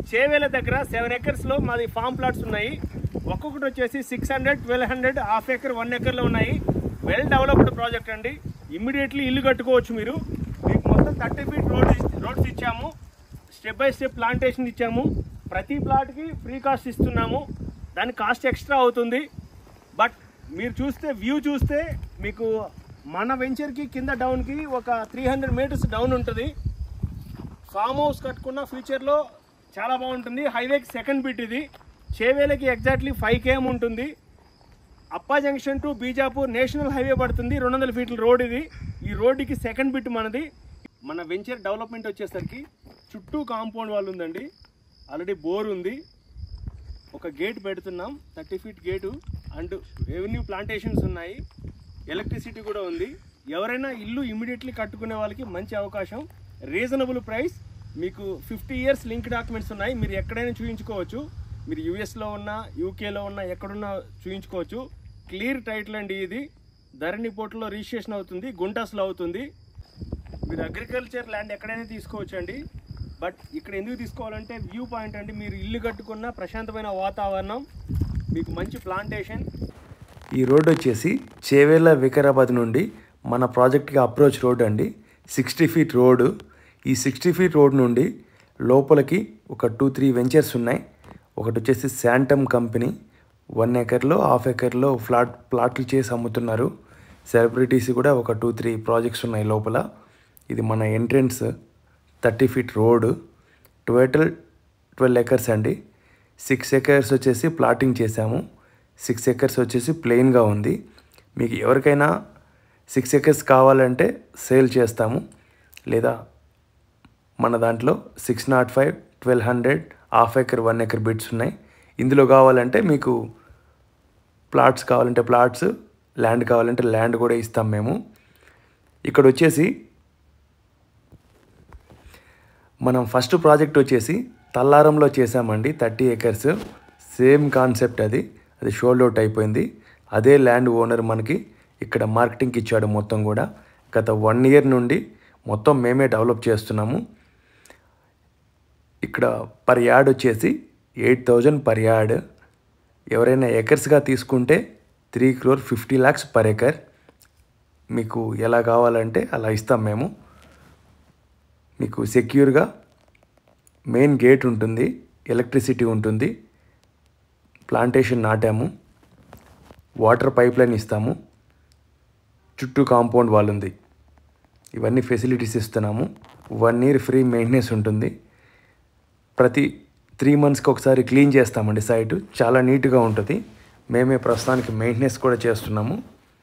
చేవేల దగ్గర సెవెన్ ఎకర్స్లో మాది form plots ఉన్నాయి ఒక్కొక్కటి వచ్చేసి six hundred twelve hundred half acre one ఎకర్లో ఉన్నాయి వెల్ డెవలప్డ్ ప్రాజెక్ట్ అండి ఇమ్మీడియట్లీ ఇల్లు కట్టుకోవచ్చు మీరు మీకు మొత్తం థర్టీ ఫీట్ రోడ్ రోడ్స్ ఇచ్చాము స్టెప్ బై స్టెప్ ప్లాంటేషన్ ఇచ్చాము ప్రతి ప్లాట్కి ఫ్రీ కాస్ట్ ఇస్తున్నాము దాని కాస్ట్ ఎక్స్ట్రా అవుతుంది బట్ మీరు చూస్తే వ్యూ చూస్తే మీకు మన వెంచర్కి కింద డౌన్కి ఒక త్రీ హండ్రెడ్ మీటర్స్ డౌన్ ఉంటుంది ఫామ్ హౌస్ కట్టుకున్న ఫ్యూచర్లో చాలా బాగుంటుంది హైవేకి సెకండ్ బిట్ ఇది చేవేలకి ఎగ్జాక్ట్లీ ఫైవ్ కేఎం ఉంటుంది Appa junction to Bijapur national highway పడుతుంది రెండు వందల ఫీట్ల రోడ్ ఇది ఈ రోడ్డుకి సెకండ్ బిట్ మనది మన వెంచర్ డెవలప్మెంట్ వచ్చేసరికి చుట్టూ కాంపౌండ్ వాళ్ళు ఉందండి ఆల్రెడీ బోర్ ఉంది ఒక గేట్ పెడుతున్నాం thirty feet gate and revenue plantations ఉన్నాయి ఎలక్ట్రిసిటీ కూడా ఉంది ఎవరైనా ఇల్లు ఇమీడియట్లీ కట్టుకునే వాళ్ళకి మంచి అవకాశం రీజనబుల్ ప్రైస్ మీకు ఫిఫ్టీ ఇయర్స్ లింక్ డాక్యుమెంట్స్ ఉన్నాయి మీరు ఎక్కడైనా చూపించుకోవచ్చు మీరు యూఎస్లో ఉన్నా యూకేలో ఉన్నా ఎక్కడున్నా చూపించుకోవచ్చు క్లియర్ టైటిల్ అండి ఇది ధరణి పోర్టులో రిజిస్ట్రేషన్ అవుతుంది గుంటాస్లో అవుతుంది మీరు అగ్రికల్చర్ ల్యాండ్ ఎక్కడైనా తీసుకోవచ్చు అండి బట్ ఇక్కడ ఎందుకు తీసుకోవాలంటే వ్యూ పాయింట్ అండి మీరు ఇల్లు కట్టుకున్న ప్రశాంతమైన వాతావరణం మీకు మంచి ప్లాంటేషన్ ఈ రోడ్ వచ్చేసి చేవేళ్ళ వికారాబాద్ నుండి మన ప్రాజెక్ట్కి అప్రోచ్ రోడ్ అండి సిక్స్టీ ఫీట్ రోడ్ ఈ సిక్స్టీ ఫీట్ రోడ్ నుండి లోపలికి ఒక టూ త్రీ వెంచర్స్ ఉన్నాయి ఒకటి వచ్చేసి శాంటమ్ కంపెనీ వన్ ఎకర్లో హాఫ్ ఎకర్లో ఫ్లాట్ ప్లాట్లు చేసి అమ్ముతున్నారు సెలబ్రిటీస్ కూడా ఒక టూ త్రీ ప్రాజెక్ట్స్ ఉన్నాయి లోపల ఇది మన entrance thirty feet road total twelve acres అండి సిక్స్ ఎకర్స్ వచ్చేసి ప్లాటింగ్ చేశాము సిక్స్ ఎకర్స్ వచ్చేసి ప్లెయిన్గా ఉంది మీకు ఎవరికైనా సిక్స్ ఎకర్స్ కావాలంటే సేల్ చేస్తాము లేదా మన దాంట్లో six not five twelve hundred half acre one acre bits ఉన్నాయి ఇందులో కావాలంటే మీకు ప్లాట్స్ కావాలంటే ప్లాట్స్ ల్యాండ్ కావాలంటే ల్యాండ్ కూడా ఇస్తాం మేము ఇక్కడ వచ్చేసి మనం ఫస్ట్ ప్రాజెక్ట్ వచ్చేసి తల్లారంలో చేసామండి థర్టీ ఏకర్స్ సేమ్ కాన్సెప్ట్ అది అది షోల్డ్ అవుట్ అయిపోయింది అదే ల్యాండ్ ఓనర్ మనకి ఇక్కడ మార్కెటింగ్కి ఇచ్చాడు మొత్తం కూడా గత వన్ ఇయర్ నుండి మొత్తం మేమే డెవలప్ చేస్తున్నాము ఇక్కడ పర్ యార్డ్ వచ్చేసి ఎయిట్ థౌజండ్ పర్ యార్డ్ ఎవరైనా ఎకర్స్గా తీసుకుంటే three crore fifty lakhs per acre మీకు ఎలా కావాలంటే అలా ఇస్తాం మేము మీకు సెక్యూర్గా మెయిన్ గేట్ ఉంటుంది ఎలక్ట్రిసిటీ ఉంటుంది ప్లాంటేషన్ నాటాము వాటర్ పైప్ లైన్ ఇస్తాము చుట్టూ కాంపౌండ్ వాల్ ఉంది ఇవన్నీ ఫెసిలిటీస్ ఇస్తున్నాము వన్ ఇయర్ ఫ్రీ మెయింటెనెన్స్ ఉంటుంది ప్రతి త్రీ మంత్స్కి ఒకసారి క్లీన్ చేస్తామండి సైట్ చాలా నీట్గా ఉంటుంది మేమే ప్రస్తుతానికి మెయింటెనెన్స్ కూడా చేస్తున్నాము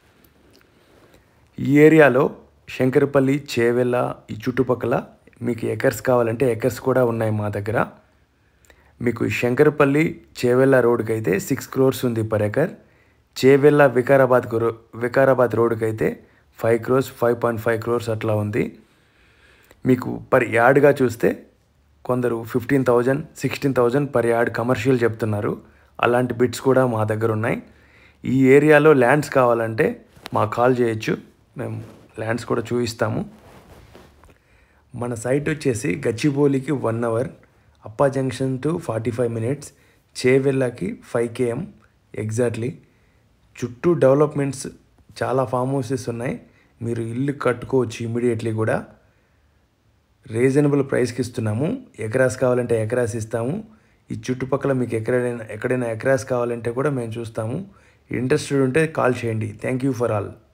ఈ ఏరియాలో శంకరపల్లి చేవెళ్ళ ఈ చుట్టుపక్కల మీకు ఎకర్స్ కావాలంటే ఎకర్స్ కూడా ఉన్నాయి మా దగ్గర మీకు శంకరపల్లి చేవెళ్ళ రోడ్కి అయితే సిక్స్ క్రోర్స్ ఉంది పర్ ఎకర్ చేవెళ్ళ వికారాబాద్ రో వికారాబాద్ రోడ్కి అయితే five crores five point five crores అట్లా ఉంది మీకు పర్ యార్డ్గా చూస్తే కొందరు fifteen thousand sixteen thousand per yard commercial చెప్తున్నారు అలాంటి బిట్స్ కూడా మా దగ్గర ఉన్నాయి ఈ ఏరియాలో ల్యాండ్స్ కావాలంటే మాకు కాల్ చేయొచ్చు మేము ల్యాండ్స్ కూడా చూపిస్తాము మన సైట్ వచ్చేసి గచ్చిబౌలికి one hour Appa junction to forty five minutes చేవెళ్ళకి ఫైవ్ కేఎం ఎగ్జాక్ట్లీ చుట్టూ డెవలప్మెంట్స్ చాలా ఫామ్ హౌసెస్ ఉన్నాయి మీరు ఇల్లు కట్టుకోవచ్చు ఇమీడియట్లీ కూడా రీజనబుల్ ప్రైస్కి ఇస్తున్నాము ఎకరాస్ కావాలంటే ఎకరాస్ ఇస్తాము ఈ చుట్టుపక్కల మీకు ఎక్కడైనా ఎక్కడైనా ఎకరాస్ కావాలంటే కూడా మేము చూస్తాము ఇంట్రెస్టెడ్ ఉంటే కాల్ చేయండి థ్యాంక్ యూ ఫర్ ఆల్